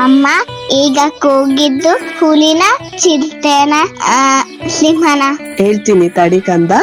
ಅಮ್ಮ ಈಗ ಕೂಗಿದ್ದು ಹುಲಿನ ಚಿರತೆನ ಆ, ಸಿಂಹನ ಹೇಳ್ತೀನಿ ತಡಿ ಕಂದ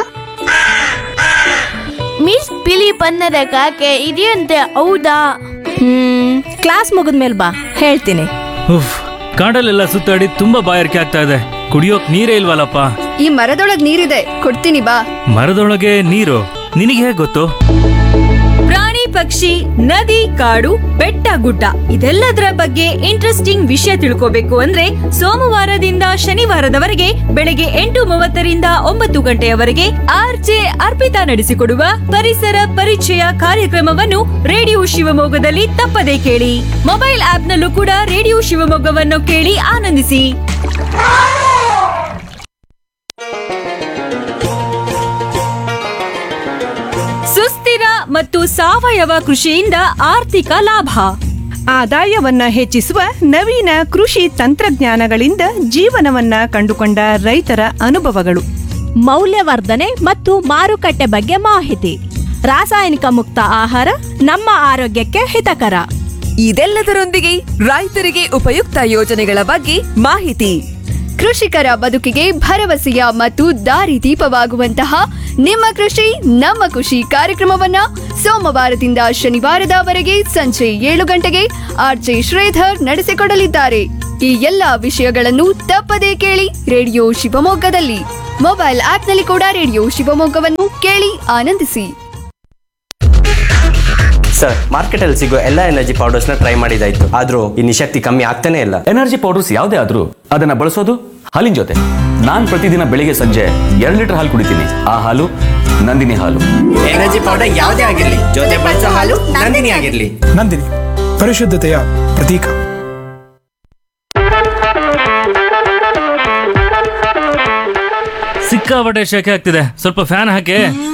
ಮಿಸ್ ಬಿಳಿ ಬಣ್ಣದ ಕಾಗೆ ಇದೆಯಂತೆ ಹೌದಾ ಹ್ಮ್ ಕ್ಲಾಸ್ ಮುಗಿದ್ಮೇಲೆ ಬಾ ಹೇಳ್ತೀನಿ ಉಫ್ ಕಾಡಲ್ಲೆಲ್ಲ ಸುತ್ತಾಡಿ ತುಂಬಾ ಬಾಯಾರಿಕೆ ಆಗ್ತಾ ಇದೆ ಕುಡಿಯೋಕ್ ನೀರೇ ಇಲ್ವಲ್ಲಪ್ಪ ಈ ಮರದೊಳಗ್ ನೀರಿದೆ ಕೊಡ್ತೀನಿ ಬಾ ಮರದೊಳಗೆ ನೀರು ನಿನಗೆ ಹೇಗೆ ಗೊತ್ತು ಪ್ರಾಣಿ ಪಕ್ಷಿ ನದಿ ಕಾಡು ಬೆಟ್ಟ ಗುಡ್ಡ ಇದೆಲ್ಲದರ ಬಗ್ಗೆ ಇಂಟ್ರೆಸ್ಟಿಂಗ್ ವಿಷಯ ತಿಳ್ಕೋಬೇಕು ಅಂದ್ರೆ ಸೋಮವಾರದಿಂದ ಶನಿವಾರದವರೆಗೆ ಬೆಳಗ್ಗೆ ಎಂಟು ಮೂವತ್ತರಿಂದ ಒಂಬತ್ತು ಗಂಟೆಯವರೆಗೆ ಆರ್ಜೆ ಅರ್ಪಿತಾ ನಡೆಸಿಕೊಡುವ ಪರಿಸರ ಪರಿಚಯ ಕಾರ್ಯಕ್ರಮವನ್ನು ರೇಡಿಯೋ ಶಿವಮೊಗ್ಗದಲ್ಲಿ ತಪ್ಪದೇ ಕೇಳಿ ಮೊಬೈಲ್ ಆಪ್ನಲ್ಲೂ ಕೂಡ ರೇಡಿಯೋ ಶಿವಮೊಗ್ಗವನ್ನು ಕೇಳಿ ಆನಂದಿಸಿ ಸುಸ್ಥಿರ ಮತ್ತು ಸಾವಯವ ಕೃಷಿಯಿಂದ ಆರ್ಥಿಕ ಲಾಭ ಆದಾಯವನ್ನ ಹೆಚ್ಚಿಸುವ ನವೀನ ಕೃಷಿ ತಂತ್ರಜ್ಞಾನಗಳಿಂದ ಜೀವನವನ್ನ ಕಂಡುಕೊಂಡ ರೈತರ ಅನುಭವಗಳು ಮೌಲ್ಯವರ್ಧನೆ ಮತ್ತು ಮಾರುಕಟ್ಟೆ ಬಗ್ಗೆ ಮಾಹಿತಿ ರಾಸಾಯನಿಕ ಮುಕ್ತ ಆಹಾರ ನಮ್ಮ ಆರೋಗ್ಯಕ್ಕೆ ಹಿತಕರ ಇದೆಲ್ಲದರೊಂದಿಗೆ ರೈತರಿಗೆ ಉಪಯುಕ್ತ ಯೋಜನೆಗಳ ಬಗ್ಗೆ ಮಾಹಿತಿ ಕೃಷಿಕರ ಬದುಕಿಗೆ ಭರವಸೆಯ ಮತ್ತು ದಾರಿದೀಪವಾಗುವಂತಹ ನಿಮ್ಮ ಕೃಷಿ ನಮ್ಮ ಖುಷಿ ಕಾರ್ಯಕ್ರಮವನ್ನ ಸೋಮವಾರದಿಂದ ಶನಿವಾರದವರೆಗೆ ಸಂಜೆ ಏಳು ಗಂಟೆಗೆ ಆರ್ಜೆ ಶ್ರೀಧರ್ ನಡೆಸಿಕೊಡಲಿದ್ದಾರೆ ಈ ಎಲ್ಲಾ ವಿಷಯಗಳನ್ನು ತಪ್ಪದೇ ಕೇಳಿ ರೇಡಿಯೋ ಶಿವಮೊಗ್ಗದಲ್ಲಿ ಮೊಬೈಲ್ ಆಪ್ನಲ್ಲಿ ಕೂಡ ರೇಡಿಯೋ ಶಿವಮೊಗ್ಗವನ್ನು ಕೇಳಿ ಆನಂದಿಸಿ ಸರ್ ಮಾರ್ಕೆಟಲ್ಲಿ ಸಿಗೋ ಎಲ್ಲ ಎನರ್ಜಿ ಪೌಡರ್ಸ್ನ ಟ್ರೈ ಮಾಡಿದಾಯ್ತು ಆದ್ರೂ ಈ ನಿಶಕ್ತಿ ಕಮ್ಮಿ ಆಗ್ತಾನೆ ಇಲ್ಲ ಎನರ್ಜಿ ಪೌಡರ್ಸ್ ಯಾವುದೇ ಆದ್ರೂ ಅದನ್ನ ಬಳಸೋದು ಹಾಲಿನ ಜೊತೆ ನಾನ್ ಪ್ರತಿದಿನ ಬೆಳಿಗ್ಗೆ ಸಂಜೆ ಎರಡು ಲೀಟರ್ ಹಾಲು ಕುಡಿತೀನಿ ಆ ಹಾಲು ನಂದಿನಿ ಹಾಲು ಎನರ್ಜಿ ಪೌಡರ್ ಯಾವುದೇ ಆಗಿರ್ಲಿ ಜೊತೆ ಬಳಸೋ ಹಾಲು ನಂದಿನಿ ಆಗಿರ್ಲಿ ನಂದಿನಿ ಪರಿಶುದ್ಧತೆಯ ಪ್ರತೀಕ ಸಿಕ್ಕಾಪಟ್ಟೆ ಶೆಕೆ ಆಗ್ತಿದೆ ಸ್ವಲ್ಪ ಫ್ಯಾನ್ ಹಾಕಿ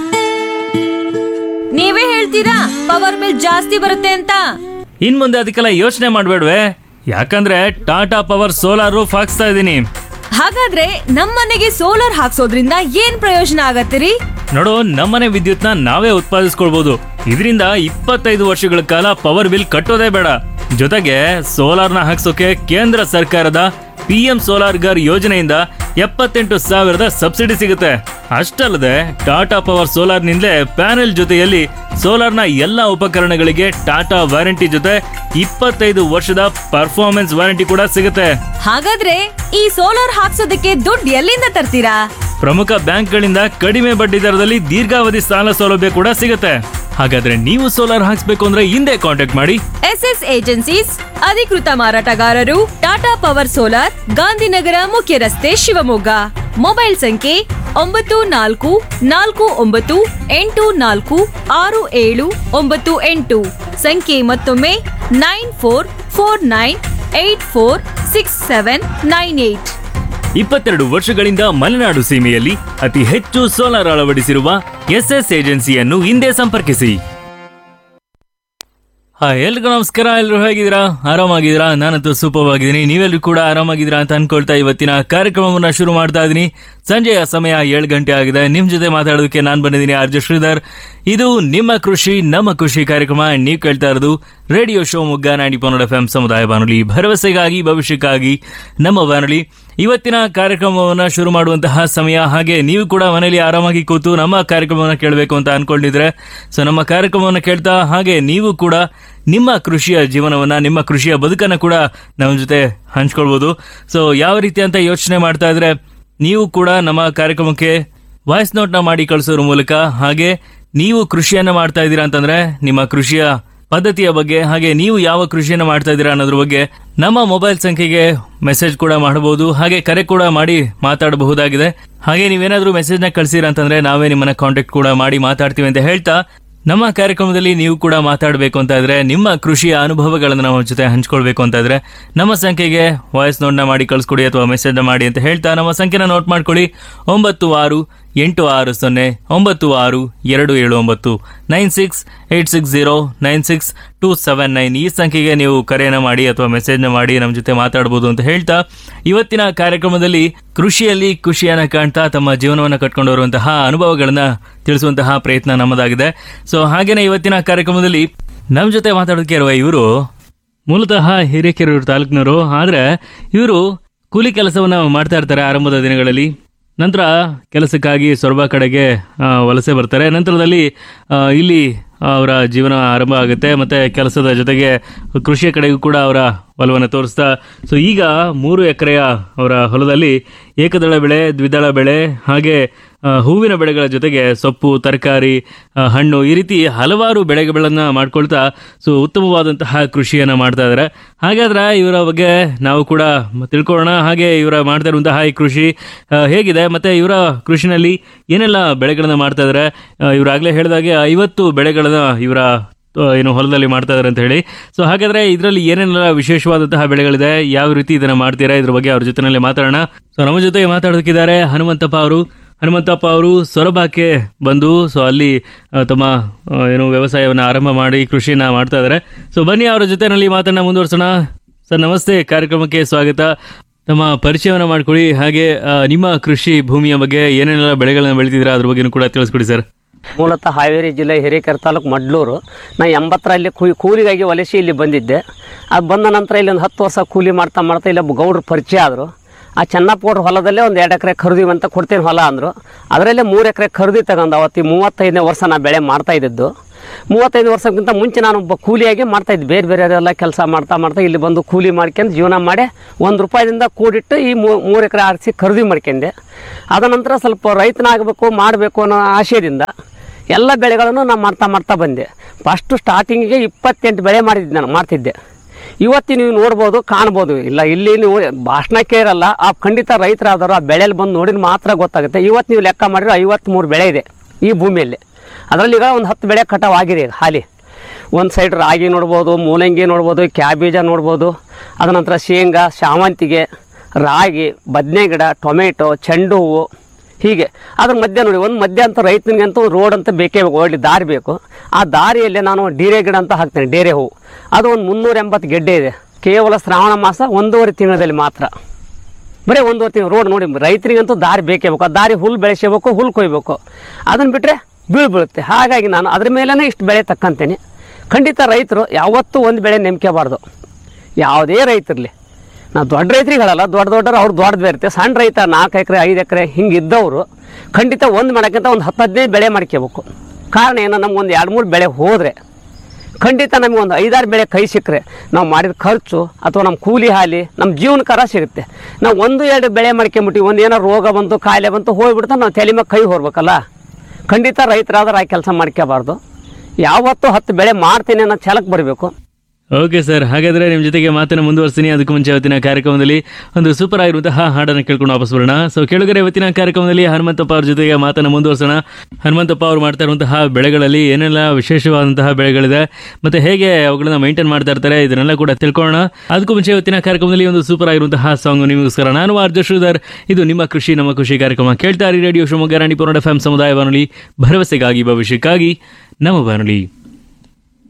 ನೀವೇ ಹೇಳ್ತೀರಾ ಪವರ್ ಬಿಲ್ ಜಾಸ್ತಿ ಬರುತ್ತೆ ಅಂತ ಇನ್ ಮುಂದೆ ಅದಕ್ಕೆಲ್ಲ ಯೋಚನೆ ಮಾಡ್ಬೇಡ್ವೆ ಯಾಕಂದ್ರೆ ಟಾಟಾ ಪವರ್ ಸೋಲಾರ್ ರೂಫ್ ಹಾಕ್ಸ್ತಾ ಇದ್ದೀನಿ ಹಾಗಾದ್ರೆ ನಮ್ಮನೆಗೆ ಸೋಲಾರ್ ಹಾಕ್ಸೋದ್ರಿಂದ ಏನ್ ಪ್ರಯೋಜನ ಆಗತ್ತಿರಿ ನೋಡು ನಮ್ಮನೆ ವಿದ್ಯುತ್ನ ನಾವೇ ಉತ್ಪಾದಿಸ್ಕೊಳ್ಬಹುದು ಇದರಿಂದ ಇಪ್ಪತ್ತೈದು ವರ್ಷಗಳ ಕಾಲ ಪವರ್ ಬಿಲ್ ಕಟ್ಟೋದೇ ಬೇಡ ಜೊತೆಗೆ ಸೋಲಾರ್ನ ಹಾಕ್ಸೋಕೆ ಕೇಂದ್ರ ಸರ್ಕಾರದ ಪಿ ಎಂ ಸೋಲಾರ್ ಗರ್ ಯೋಜನೆಯಿಂದ ಎಪ್ಪತ್ತೆಂಟು ಸಾವಿರದ ಸಬ್ಸಿಡಿ ಸಿಗುತ್ತೆ ಅಷ್ಟಲ್ಲದೆ ಟಾಟಾ ಪವರ್ ಸೋಲಾರ್ನಿಂದಲೇ ಪ್ಯಾನೆಲ್ ಜೊತೆಯಲ್ಲಿ ಸೋಲಾರ್ನ ಎಲ್ಲ ಉಪಕರಣಗಳಿಗೆ ಟಾಟಾ ವಾರಂಟಿ ಜೊತೆ ಇಪ್ಪತ್ತೈದು ವರ್ಷದ ಪರ್ಫಾರ್ಮೆನ್ಸ್ ವಾರಂಟಿ ಕೂಡ ಸಿಗುತ್ತೆ ಹಾಗಾದ್ರೆ ಈ ಸೋಲಾರ್ ಹಾಕ್ಸೋದಕ್ಕೆ ದುಡ್ಡು ಎಲ್ಲಿಂದ ತರ್ತೀರಾ ಪ್ರಮುಖ ಬ್ಯಾಂಕ್ಗಳಿಂದ ಕಡಿಮೆ ಬಡ್ಡಿ ದರದಲ್ಲಿ ದೀರ್ಘಾವಧಿ ಸಾಲ ಸೌಲಭ್ಯ ಕೂಡ ಸಿಗುತ್ತೆ ಹಾಗಾದ್ರೆ ನೀವು ಸೋಲಾರ್ ಹಾಕ್ಸ್ಬೇಕು ಅಂದ್ರೆ ಹಿಂದೆ ಕಾಂಟ್ಯಾಕ್ಟ್ ಮಾಡಿ ಎಸ್ ಎಸ್ ಏಜೆನ್ಸೀಸ್ ಅಧಿಕೃತ ಮಾರಾಟಗಾರರು ಟಾಟಾ ಪವರ್ ಸೋಲಾರ್ ಗಾಂಧಿನಗರ ಮುಖ್ಯ ರಸ್ತೆ ಶಿವಮೊಗ್ಗ ಮೊಬೈಲ್ ಸಂಖ್ಯೆ ಒಂಬತ್ತು ನಾಲ್ಕು ನಾಲ್ಕು ಒಂಬತ್ತು ಎಂಟು ನಾಲ್ಕು ಆರು ಏಳು ಒಂಬತ್ತು ಎಂಟು ಸಂಖ್ಯೆ ಮತ್ತೊಮ್ಮೆ nine four four nine eight four six seven nine eight ಇಪ್ಪತ್ತೆರಡು ವರ್ಷಗಳಿಂದ ಮಲೆನಾಡು ಸೀಮೆಯಲ್ಲಿ ಅತಿ ಹೆಚ್ಚು ಸೋಲಾರ್ ಅಳವಡಿಸಿರುವ ಎಸ್ಎಸ್ ಏಜೆನ್ಸಿಯನ್ನು ಹಿಂದೆ ಸಂಪರ್ಕಿಸಿ ಹಾಯ್ ಎಲ್ರಿಗೂ ನಮಸ್ಕಾರ ಎಲ್ಲರೂ ಹೇಗಿದ್ದೀರಾ ಆರಾಮಾಗಿದ್ದೀರಾ ನಾನಂತೂ ಸೂಪರ್ ಆಗಿದ್ದೀನಿ ನೀವೆಲ್ಲರೂ ಕೂಡ ಆರಾಮಾಗಿದ್ದೀರಾ ಅಂತ ಅನ್ಕೊಳ್ತಾ ಇವತ್ತಿನ ಕಾರ್ಯಕ್ರಮವನ್ನ ಶುರು ಮಾಡ್ತಾ ಇದ್ದೀನಿ ಸಂಜೆಯ ಸಮಯ ಏಳು ಗಂಟೆ ಆಗಿದೆ ನಿಮ್ ಜೊತೆ ಮಾತಾಡೋದಕ್ಕೆ ನಾನು ಬಂದಿದ್ದೀನಿ ಆರ್ಜೆ ಶ್ರೀಧರ್ ಇದು ನಿಮ್ಮ ಕೃಷಿ ನಮ್ಮ ಖುಷಿ ಕಾರ್ಯಕ್ರಮ ನೀವು ಕೇಳ್ತಾ ಇರೋದು ರೇಡಿಯೋ ಶೋ ಮುಗ್ಗ ನಾಡಿ ಪನ್ನಡ ಎಫ್ ಸಮುದಾಯ ಬಾನುಲಿ ಭರವಸೆಗಾಗಿ ಭವಿಷ್ಯಕ್ಕಾಗಿ ನಮ್ಮ ಬಾನುಲಿ ಇವತ್ತಿನ ಕಾರ್ಯಕ್ರಮವನ್ನ ಶುರು ಮಾಡುವಂತಹ ಸಮಯ ಹಾಗೆ ನೀವು ಕೂಡ ಮನೆಯಲ್ಲಿ ಆರಾಮಾಗಿ ಕೂತು ನಮ್ಮ ಕಾರ್ಯಕ್ರಮವನ್ನು ಕೇಳಬೇಕು ಅಂತ ಅನ್ಕೊಂಡಿದ್ರೆ ಸೊ ನಮ್ಮ ಕಾರ್ಯಕ್ರಮವನ್ನು ಕೇಳ್ತಾ ಹಾಗೆ ನೀವು ಕೂಡ ನಿಮ್ಮ ಕೃಷಿಯ ಜೀವನವನ್ನ ನಿಮ್ಮ ಕೃಷಿಯ ಬದುಕನ್ನ ಕೂಡ ನಮ್ಮ ಜೊತೆ ಹಂಚ್ಕೊಳ್ಬೋದು ಸೊ ಯಾವ ರೀತಿ ಅಂತ ಯೋಚನೆ ಮಾಡ್ತಾ ಇದ್ರೆ ನೀವು ಕೂಡ ನಮ್ಮ ಕಾರ್ಯಕ್ರಮಕ್ಕೆ ವಾಯ್ಸ್ ನೋಟ್ನ ಮಾಡಿ ಕಳಿಸೋದ್ರ ಮೂಲಕ ಹಾಗೆ ನೀವು ಕೃಷಿಯನ್ನ ಮಾಡ್ತಾ ಇದ್ದೀರಾ ಅಂತಂದ್ರೆ ನಿಮ್ಮ ಕೃಷಿಯ ಪದ್ಧತಿಯ ಬಗ್ಗೆ ಹಾಗೆ ನೀವು ಯಾವ ಕೃಷಿಯನ್ನ ಮಾಡ್ತಾ ಇದ್ದೀರಾ ಅನ್ನೋದ್ರ ಬಗ್ಗೆ ನಮ್ಮ ಮೊಬೈಲ್ ಸಂಖ್ಯೆಗೆ ಮೆಸೇಜ್ ಕೂಡ ಮಾಡಬಹುದು ಹಾಗೆ ಕರೆ ಕೂಡ ಮಾಡಿ ಮಾತಾಡಬಹುದಾಗಿದೆ ಹಾಗೆ ನೀವೇನಾದ್ರೂ ಮೆಸೇಜ್ನ ಕಳಿಸಿರ ಅಂತಂದ್ರೆ ನಾವೇ ನಿಮ್ಮನ್ನ ಕಾಂಟ್ಯಾಕ್ಟ್ ಕೂಡ ಮಾಡಿ ಮಾತಾಡ್ತೀವಿ ಅಂತ ಹೇಳ್ತಾ ನಮ್ಮ ಕಾರ್ಯಕ್ರಮದಲ್ಲಿ ನೀವು ಕೂಡ ಮಾತಾಡಬೇಕು ಅಂತ ಇದ್ರೆ ನಿಮ್ಮ ಕೃಷಿಯ ಅನುಭವಗಳನ್ನು ನಮ್ಮ ಜೊತೆ ಹಂಚ್ಕೊಳ್ಬೇಕು ಅಂತ ಇದ್ರೆ ನಮ್ಮ ಸಂಖ್ಯೆಗೆ ವಾಯ್ಸ್ ನೋಟ್ನ ಮಾಡಿ ಕಳಿಸ್ಕೊಡಿ ಅಥವಾ ಮೆಸೇಜ್ನ ಮಾಡಿ ಅಂತ ಹೇಳ್ತಾ ನಮ್ಮ ಸಂಖ್ಯೆನ ನೋಟ್ ಮಾಡ್ಕೊಳ್ಳಿ ಒಂಬತ್ತು ಆರು ಎಂಟು ಆರು ಸೊನ್ನೆ ಒಂಬತ್ತು ಆರು ಎರಡು ಏಳು ಒಂಬತ್ತು nine six eight six zero nine six two seven nine ಈ ಸಂಖ್ಯೆಗೆ ನೀವು ಕರೆಯನ್ನು ಮಾಡಿ ಅಥವಾ ಮೆಸೇಜ್ನ ಮಾಡಿ ನಮ್ಮ ಜೊತೆ ಮಾತಾಡ್ಬೋದು ಅಂತ ಹೇಳ್ತಾ ಇವತ್ತಿನ ಕಾರ್ಯಕ್ರಮದಲ್ಲಿ ಕೃಷಿಯಲ್ಲಿ ಖುಷಿಯನ್ನ ಕಾಣ್ತಾ ತಮ್ಮ ಜೀವನವನ್ನು ಕಟ್ಕೊಂಡು ಬರುವಂತಹ ಅನುಭವಗಳನ್ನ ತಿಳಿಸುವಂತಹ ಪ್ರಯತ್ನ ನಮ್ಮದಾಗಿದೆ ಸೊ ಹಾಗೇನೆ ಇವತ್ತಿನ ಕಾರ್ಯಕ್ರಮದಲ್ಲಿ ನಮ್ಮ ಜೊತೆ ಮಾತಾಡೋದಕ್ಕೆ ಇರುವ ಇವರು ಮೂಲತಃ ಹಿರೇಕೆರೂರು ತಾಲೂಕಿನವರು ಆದರೆ ಇವರು ಕೂಲಿ ಕೆಲಸವನ್ನು ಮಾಡ್ತಾ ಇರ್ತಾರೆ ಆರಂಭದ ದಿನಗಳಲ್ಲಿ ನಂತರ ಕೆಲಸಕ್ಕಾಗಿ ಸೊರಬ ಕಡೆಗೆ ಆ, ವಲಸೆ ಬರ್ತಾರೆ ನಂತರದಲ್ಲಿ ಆ, ಇಲ್ಲಿ ಅವರ ಜೀವನ ಆರಂಭ ಆಗುತ್ತೆ ಮತ್ತು ಕೆಲಸದ ಜೊತೆಗೆ ಕೃಷಿಯ ಕಡೆಗೂ ಕೂಡ ಅವರ ಒಲವನ್ನು ತೋರಿಸ್ತಾ ಸೊ ಈಗ ಮೂರು ಎಕರೆಯ ಅವರ ಹೊಲದಲ್ಲಿ ಏಕದಳ ಬೆಳೆ ದ್ವಿದಳ ಬೆಳೆ ಹಾಗೆ ಆ, ಹೂವಿನ ಬೆಳೆಗಳ ಜೊತೆಗೆ ಸೊಪ್ಪು ತರಕಾರಿ ಆ, ಹಣ್ಣು ಈ ರೀತಿ ಹಲವಾರು ಬೆಳೆಗಳನ್ನು ಮಾಡ್ಕೊಳ್ತಾ ಸೊ ಉತ್ತಮವಾದಂತಹ ಕೃಷಿಯನ್ನು ಮಾಡ್ತಾ ಇದ್ದಾರೆ ಹಾಗಾದ್ರೆ ಇವರ ಬಗ್ಗೆ ನಾವು ಕೂಡ ತಿಳ್ಕೊಳ್ಳೋಣ ಹಾಗೆ ಇವರ ಮಾಡ್ತಾ ಇರುವಂತಹ ಈ ಕೃಷಿ ಆ, ಹೇಗಿದೆ ಮತ್ತೆ ಇವರ ಕೃಷಿನಲ್ಲಿ ಏನೆಲ್ಲ ಬೆಳೆಗಳನ್ನ ಮಾಡ್ತಾ ಇದ್ದಾರೆ ಇವರಾಗಲೇ ಹೇಳಿದಾಗೆ ಐವತ್ತು ಬೆಳೆಗಳನ್ನ ಇವರ ಆ, ಏನು ಹೊಲದಲ್ಲಿ ಮಾಡ್ತಾ ಇದ್ದಾರೆ ಅಂತ ಹೇಳಿ ಸೊ ಹಾಗಾದ್ರೆ ಇದರಲ್ಲಿ ಏನೇನೆಲ್ಲ ವಿಶೇಷವಾದಂತಹ ಬೆಳೆಗಳಿದೆ ಯಾವ ರೀತಿ ಇದನ್ನ ಮಾಡ್ತೀರಾ ಇದ್ರ ಬಗ್ಗೆ ಅವ್ರ ಜೊತೆನಲ್ಲಿ ಮಾತಾಡೋಣ ಸೊ ನಮ್ಮ ಜೊತೆಗೆ ಮಾತಾಡೋದಕ್ಕಿದ್ದಾರೆ ಹನುಮಂತಪ್ಪ ಅವರು ಹನುಮಂತಪ್ಪ ಅವರು ಸೊರಬಾಕ್ಕೆ ಬಂದು ಸೊ ಅಲ್ಲಿ ಆ, ತಮ್ಮ ಆ, ಏನು ವ್ಯವಸಾಯವನ್ನು ಆರಂಭ ಮಾಡಿ ಕೃಷಿನ ಮಾಡ್ತಾ ಇದ್ದಾರೆ ಸೊ ಬನ್ನಿ ಅವರ ಜೊತೆನಲ್ಲಿ ಮಾತನ್ನ ಮುಂದುವರ್ಸೋಣ ಸರ್ ನಮಸ್ತೆ ಕಾರ್ಯಕ್ರಮಕ್ಕೆ ಸ್ವಾಗತ ತಮ್ಮ ಪರಿಚಯವನ್ನು ಮಾಡ್ಕೊಳ್ಳಿ ಹಾಗೆ ಆ, ನಿಮ್ಮ ಕೃಷಿ ಭೂಮಿಯ ಬಗ್ಗೆ ಏನೇನೆಲ್ಲ ಬೆಳೆಗಳನ್ನ ಬೆಳಿತಿದ್ದೀರಾ ಅದ್ರ ಬಗ್ಗೆನೂ ಕೂಡ ತಿಳಿಸ್ಕೊಡಿ ಸರ್ ಮೂಲತಃ ಹಾವೇರಿ ಜಿಲ್ಲೆ ಹಿರೇಕೆರೆ ತಾಲೂಕು ಮಡ್ಲೂರು ನಾ ಎಂಬತ್ತರಲ್ಲಿ ಕೂ ಕೂಲಿಗಾಗಿ ವಲಸೆ ಇಲ್ಲಿ ಬಂದಿದ್ದೆ ಅದು ಬಂದ ನಂತರ ಇಲ್ಲಿ ಒಂದು ಹತ್ತು ವರ್ಷ ಕೂಲಿ ಮಾಡ್ತಾ ಮಾಡ್ತಾ ಇಲ್ಲಿ ಒಬ್ಬ ಗೌಡ್ರು ಪರಿಚಯ ಆದರು ಆ ಚೆನ್ನಪ್ಪಗೌಡ್ರ ಹೊಲದಲ್ಲೇ ಒಂದು ಎರಡು ಎಕರೆ ಖರೀದಿ ಅಂತ ಕೊಡ್ತೀನಿ ಹೊಲ ಅಂದರು ಅದರಲ್ಲೇ ಮೂರು ಎಕರೆ ಖರೀದಿ ತಗೊಂಡು ಅವತ್ತಿ ಮೂವತ್ತೈದನೇ ವರ್ಷ ನಾ ಬೆಳೆ ಮಾಡ್ತಾ ಇದ್ದಿದ್ದು ಮೂವತ್ತೈದು ವರ್ಷಕ್ಕಿಂತ ಮುಂಚೆ ನಾನು ಒಬ್ಬ ಕೂಲಿಯಾಗಿ ಮಾಡ್ತಾಯಿದ್ದೆ ಬೇರೆ ಬೇರೆಯವರೆಲ್ಲ ಕೆಲಸ ಮಾಡ್ತಾ ಮಾಡ್ತಾ ಇಲ್ಲಿ ಬಂದು ಕೂಲಿ ಮಾಡ್ಕೊಂಡು ಜೀವನ ಮಾಡಿ ಒಂದು ರೂಪಾಯಿದಿಂದ ಕೂಡಿಟ್ಟು ಈ ಮೂರು ಎಕರೆ ಆರಿಸಿ ಖರೀದಿ ಮಾಡ್ಕೊಂಡೆ ಅದ ನಂತರ ಸ್ವಲ್ಪ ರೈತನಾಗಬೇಕು ಮಾಡಬೇಕು ಅನ್ನೋ ಆಶಯದಿಂದ ಎಲ್ಲ ಬೆಳೆಗಳನ್ನು ನಾನು ಮಾಡ್ತಾ ಮಾಡ್ತಾ ಬಂದೆ ಫಸ್ಟು ಸ್ಟಾರ್ಟಿಂಗಿಗೆ ಇಪ್ಪತ್ತೆಂಟು ಬೆಳೆ ಮಾಡಿದ್ದೆ ನಾನು ಮಾಡ್ತಿದ್ದೆ ಇವತ್ತು ನೀವು ನೋಡ್ಬೋದು ಕಾಣ್ಬೋದು ಇಲ್ಲ ಇಲ್ಲಿ ನೀವು ಭಾಷಣಕ್ಕೆ ಇರಲ್ಲ ಆ ಖಂಡಿತ ರೈತರಾದವರು ಆ ಬೆಳೆಯಲ್ಲಿ ಬಂದು ನೋಡಿದ್ರೆ ಮಾತ್ರ ಗೊತ್ತಾಗುತ್ತೆ ಇವತ್ತು ನೀವು ಲೆಕ್ಕ ಮಾಡಿದ್ರೆ ಐವತ್ತ್ಮೂರು ಬೆಳೆ ಇದೆ ಈ ಭೂಮಿಯಲ್ಲಿ ಅದರಲ್ಲಿ ಈಗ ಒಂದು ಹತ್ತು ಬೆಳೆ ಕಟಾವ್ ಆಗಿದೆ ಈಗ ಹಾಲಿ ಒಂದು ಸೈಡ್ ರಾಗಿ ನೋಡ್ಬೋದು ಮೂಲಂಗಿ ನೋಡ್ಬೋದು ಕ್ಯಾಬೇಜ ನೋಡ್ಬೋದು ಅದ ನಂತರ ಶೇಂಗಾ ಶಾವಂತಿಗೆ ರಾಗಿ ಬದನೆ ಗಿಡ ಟೊಮೆಟೊ ಚೆಂಡು ಹೂವು ಹೀಗೆ ಅದ್ರ ಮಧ್ಯ ನೋಡಿ ಒಂದು ಮಧ್ಯ ಅಂತ ರೈತನಿಗೆ ಅಂತ ಒಂದು ರೋಡ್ ಅಂತ ಬೇಕೇ ಬೇಕು ಒಳ್ಳೆ ದಾರಿ ಬೇಕು ಆ ದಾರಿಯಲ್ಲಿ ನಾನು ಡೀರೆ ಗಿಡ ಅಂತ ಹಾಕ್ತೇನೆ ಡೇರೆ ಹೂವು ಅದು ಒಂದು ಮುನ್ನೂರ ಎಂಬತ್ತು ಗೆಡ್ಡೆ ಇದೆ ಕೇವಲ ಶ್ರಾವಣ ಮಾಸ ಒಂದೂವರೆ ತಿಂಗಳಲ್ಲಿ ಮಾತ್ರ ಬರೀ ಒಂದೂವರೆ ತಿಂಗಳು ರೋಡ್ ನೋಡಿ ರೈತರಿಗಂತೂ ದಾರಿ ಬೇಕೇ ಬೇಕು ಆ ದಾರಿ ಹುಲ್ಲು ಬೆಳೆಸಬೇಕು ಹುಲ್ಲು ಕೊಯ್ಬೇಕು ಅದನ್ನು ಬಿಟ್ಟರೆ ಬೀಳು ಬೀಳುತ್ತೆ ಹಾಗಾಗಿ ನಾನು ಅದ್ರ ಮೇಲೇ ಇಷ್ಟು ಬೆಳೆ ತಕ್ಕಂತೇನೆ ಖಂಡಿತ ರೈತರು ಯಾವತ್ತೂ ಒಂದು ಬೆಳೆ ನೆಮ್ಕೋಬಾರ್ದು ಯಾವುದೇ ರೈತರಲಿ ನಾವು ದೊಡ್ಡ ರೈತರಿಗೆ ಹೇಳಲ್ಲ ದೊಡ್ಡ ದೊಡ್ಡರು ಅವ್ರು ದೊಡ್ಡದು ಇರುತ್ತೆ ಸಣ್ಣ ರೈತ ನಾಲ್ಕು ಎಕರೆ ಐದು ಎಕರೆ ಹಿಂಗೆ ಇದ್ದವರು ಖಂಡಿತ ಒಂದು ಮಾಡೋಕ್ಕಿಂತ ಒಂದು ಹತ್ತು ಹದಿನೈದು ಬೆಳೆ ಮಾಡ್ಕೋಬೇಕು ಕಾರಣ ಏನು ನಮ್ಗೆ ಒಂದು ಎರಡು ಮೂರು ಬೆಳೆ ಹೋದರೆ ಖಂಡಿತ ನಮಗೆ ಒಂದು ಐದಾರು ಬೆಳೆ ಕೈ ಸಿಕ್ಕರೆ ನಾವು ಮಾಡಿದ ಖರ್ಚು ಅಥವಾ ನಮ್ಮ ಕೂಲಿ ಹಾಲಿ ನಮ್ಮ ಜೀವನಕರ ಸಿಗುತ್ತೆ ನಾವು ಒಂದು ಎರಡು ಬೆಳೆ ಮಾಡ್ಕೊಂಬಿಟ್ಟು ಒಂದು ಏನೋ ರೋಗ ಬಂತು ಕಾಯಿಲೆ ಬಂತು ಹೋಗ್ಬಿಡ್ತಾ ನಾವು ತಲೆ ಮೇಲೆ ಕೈ ಹೊರ್ಬೇಕಲ್ಲ ಖಂಡಿತ ರೈತರಾದ್ರೆ ಆ ಕೆಲಸ ಮಾಡ್ಕೋಬಾರ್ದು ಯಾವತ್ತೂ ಹತ್ತು ಬೆಳೆ ಮಾಡ್ತೀನಿ ಅನ್ನೋ ಛಲಕ್ಕೆ ಬರಬೇಕು ಓಕೆ ಸರ್ ಹಾಗಾದ್ರೆ ನಿಮ್ಮ ಜೊತೆಗೆ ಮಾತನ್ನು ಮುಂದುವರಿಸ್ತೀನಿ ಅದಕ್ಕೂ ಮುಂಚೆ ಇವತ್ತಿನ ಕಾರ್ಯಕ್ರಮದಲ್ಲಿ ಒಂದು ಸೂಪರ್ ಆಗಿರುವಂತಹ ಹಾಡನ್ನು ಕೇಳ್ಕೊಂಡು ವಾಪಸ್ ಬರೋಣ ಸೊ ಕೇಳುಗರೆ ಇವತ್ತಿನ ಕಾರ್ಯಕ್ರಮದಲ್ಲಿ ಹನುಮಂತಪ್ಪ ಅವ್ರ ಜೊತೆಗೆ ಮಾತನ್ನು ಮುಂದುವರಿಸೋಣ ಹನುಮಂತಪ್ಪ ಅವರು ಮಾಡ್ತಾ ಇರುವಂತಹ ಬೆಳೆಗಳಲ್ಲಿ ಏನೆಲ್ಲ ವಿಶೇಷವಾದಂತಹ ಬೆಳೆಗಳಿದೆ ಮತ್ತೆ ಹೇಗೆ ಅವುಗಳನ್ನ ಮೇಂಟೈನ್ ಮಾಡ್ತಾ ಇರ್ತಾರೆ ಇದನ್ನೆಲ್ಲ ಕೂಡ ತಿಳ್ಕೊಳ್ಳೋಣ ಅದಕ್ಕೂ ಮುಂಚೆ ಇವತ್ತಿನ ಕಾರ್ಯಕ್ರಮದಲ್ಲಿ ಒಂದು ಸೂಪರ್ ಆಗಿರುವಂತಹ ಸಾಂಗ್ ನಿಮಗೋಸ್ಕರ ನಾನು ಆರ್ಜ ಶ್ರೀಧರ್ ಇದು ನಿಮ್ಮ ಕೃಷಿ ನಮ್ಮ ಖುಷಿ ಕಾರ್ಯಕ್ರಮ ಕೇಳ್ತಾ ಇರಿ radio Shivamogga Ranipura F M ಸಮುದಾಯ ಬಾನುಲಿ ಭರವಸೆಗಾಗಿ ಭವಿಷ್ಯಕ್ಕಾಗಿ ನಮ್ಮ ಬಾನುಲಿ